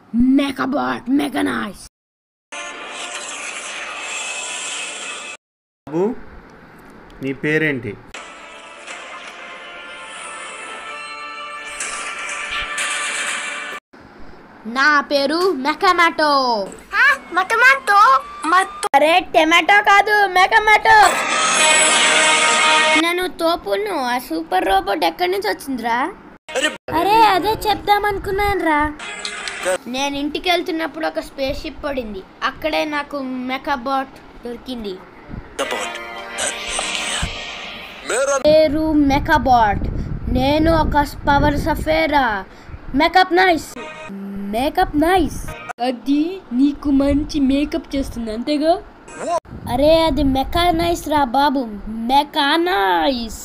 మెకాబాట్ mechanise బాబు నీ పేరేంటి నా పేరు మెకమాటో మటమాటో మట్ అరే టమాటో కాదు మెకమాటో నేను తోపును ఆ సూపర్ రోబోట్ ఎక్కడి నుంచి వచ్చిందిరా అరే అదే చెప్దాం అనుకున్నాను రా నేను ఇంటికి వెళ్తున్నప్పుడు ఒక స్పేస్ షిప్ పడింది అక్కడే నాకు మెకాబాట్ దొరికింది పేరు మెకాబాట్ నేను ఒక పవర్ సఫేరా మేకప్ నైస్ మేకప్ నైస్ అది నీకు మంచి మేకప్ చేస్తుంది అంతేగా అరే అది మెకానైస్ రా బాబు మెకానైస్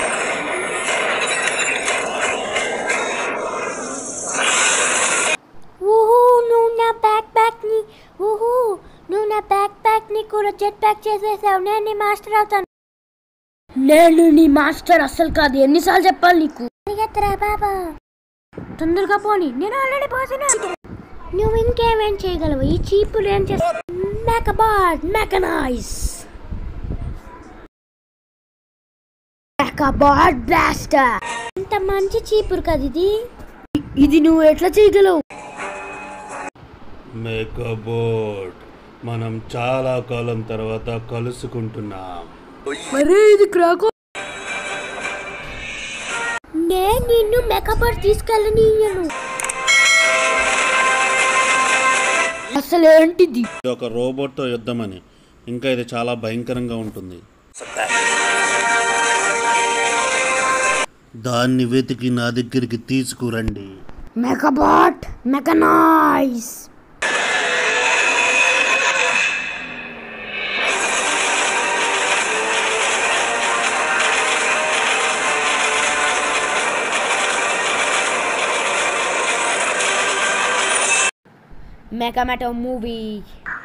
ఊహూ నువ్వు నా బ్యాక్ ప్యాక్ ని ఊహూ నువ్వు నా బ్యాక్ ప్యాక్ ని కూడా జెట్ ప్యాక్ చేసేసావు నేను నీ మాస్టర్ అవుతాను నేను నీ మాస్టర్ అస్సలు కాదు ఎన్నిసార్లు చెప్పాలి నీకు పరిగెత్తరా బాబా తొందరగా పోని నేను ఆల్రెడీ పోసిన నువ్వు ఇంకేమేం చేయగలవు ఈ చీపులు ఏం చేస్తా మెకబాట్ మెకనైజ్ మెకబాట్ బ్లాస్టర్ ఇంత మంచి చీపురు కదా ఇది ఇది నువ్వు ఎట్లా చేయగలవు మేకబోట్ మనం చాలా కాలం తర్వాత కలుసుకుంటున్నాం మరే ఇది క్రాకో నేను నిన్ను మెకబాట్ తీసుకెళ్ళనీయను అసలు ఏంటిది ఇది ఒక రోబోట్తో యుద్ధమని ఇంకా ఇది చాలా భయంకరంగా ఉంటుంది దాన్ని వెతికి నా దగ్గరికి తీసుకురండి మెకబాట్ మెకనైజ్ మెకామెటో మూవీ